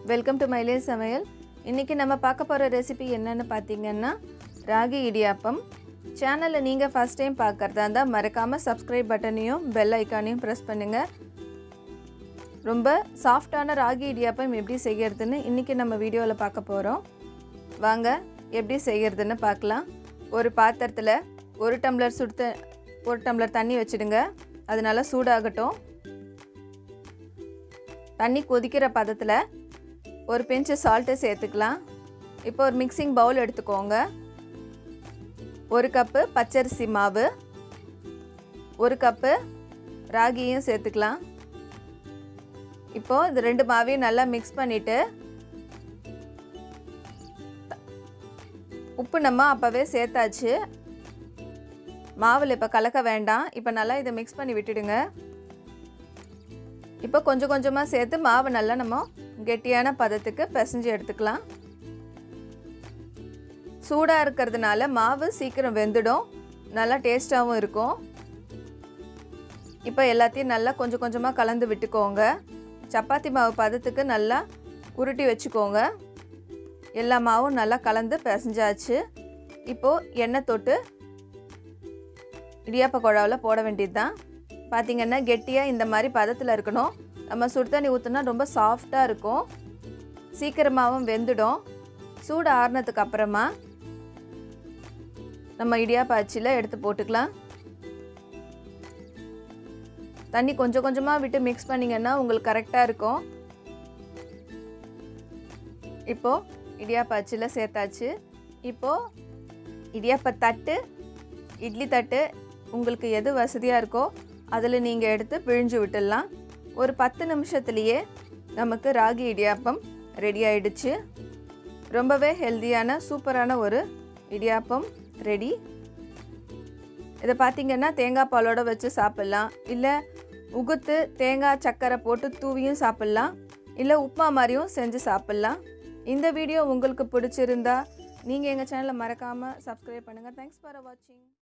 welcome to மைலே சமையல் இன்றைக்கி நம்ம பார்க்க போகிற ரெசிபி என்னன்னு பார்த்தீங்கன்னா ராகி இடியாப்பம் சேனலை நீங்கள் ஃபஸ்ட் டைம் பார்க்குறதா இருந்தால் மறக்காமல் சப்ஸ்கிரைப் பட்டனையும் பெல் ஐக்கானையும் ப்ரெஸ் பண்ணுங்கள் ரொம்ப சாஃப்டான ராகி இடியாப்பம் எப்படி செய்கிறதுன்னு இன்றைக்கி நம்ம வீடியோவில் பார்க்க போகிறோம் வாங்க எப்படி செய்கிறதுன்னு பார்க்கலாம் ஒரு பாத்திரத்தில் ஒரு டம்ளர் சுடு ஒரு டம்ளர் தண்ணி வச்சுடுங்க அது நல்லா சூடாகட்டும் தண்ணி கொதிக்கிற பதத்தில் ஒரு பிஞ்சு சால்ட்டு சேர்த்துக்கலாம் இப்போ ஒரு மிக்சிங் பவுல் எடுத்துக்கோங்க ஒரு கப்பு பச்சரிசி மாவு ஒரு கப்பு ராகியும் சேர்த்துக்கலாம் இப்போது இது ரெண்டு மாவையும் நல்லா மிக்ஸ் பண்ணிவிட்டு உப்பு நம்ம அப்போவே சேர்த்தாச்சு மாவில் இப்போ கலக்க வேண்டாம் இப்போ நல்லா இதை மிக்ஸ் பண்ணி விட்டுடுங்க இப்போ கொஞ்சம் கொஞ்சமாக சேர்த்து மாவு நல்லா நம்ம கெட்டியான பதத்துக்கு பிசைஞ்சு எடுத்துக்கலாம் சூடாக இருக்கிறதுனால மாவு சீக்கிரம் வெந்துடும் நல்லா டேஸ்ட்டாகவும் இருக்கும் இப்போ எல்லாத்தையும் நல்லா கொஞ்சம் கொஞ்சமாக கலந்து விட்டுக்கோங்க சப்பாத்தி மாவு பதத்துக்கு நல்லா உருட்டி வச்சுக்கோங்க எல்லா மாவும் நல்லா கலந்து பிசைஞ்சாச்சு இப்போது எண்ணெய் தொட்டு இடியாப்ப குழாவில் போட வேண்டியது தான் பார்த்திங்கன்னா கெட்டியாக இந்த மாதிரி பதத்தில் இருக்கணும் நம்ம சுடு தண்ணி ஊற்றினா ரொம்ப சாஃப்டாக இருக்கும் சீக்கிரமாகவும் வெந்துடும் சூடு ஆறுனதுக்கு அப்புறமா நம்ம இடியாப்ப அச்சில் எடுத்து போட்டுக்கலாம் தண்ணி கொஞ்சம் கொஞ்சமாக விட்டு மிக்ஸ் பண்ணிங்கன்னா உங்களுக்கு கரெக்டாக இருக்கும் இப்போது இடியாப்ப அச்சில் சேர்த்தாச்சு இப்போது இடியாப்ப தட்டு இட்லி தட்டு உங்களுக்கு எது வசதியாக இருக்கோ அதில் நீங்கள் எடுத்து பிழிஞ்சு விட்டுடலாம் ஒரு பத்து நிமிஷத்துலேயே நமக்கு ராகி இடியாப்பம் ரெடி ஆயிடுச்சு ரொம்பவே ஹெல்த்தியான சூப்பரான ஒரு இடியாப்பம் ரெடி இதை பார்த்திங்கன்னா தேங்காய் பாலோடு வச்சு சாப்பிட்லாம் இல்லை உகுத்து தேங்காய் சக்கரை போட்டு தூவியும் சாப்பிட்லாம் இல்லை உப்புமா மாதிரியும் செஞ்சு சாப்பிட்லாம் இந்த வீடியோ உங்களுக்கு பிடிச்சிருந்தா நீங்கள் எங்கள் சேனலை மறக்காமல் சப்ஸ்கிரைப் பண்ணுங்கள் தேங்க்ஸ் ஃபார் வாட்சிங்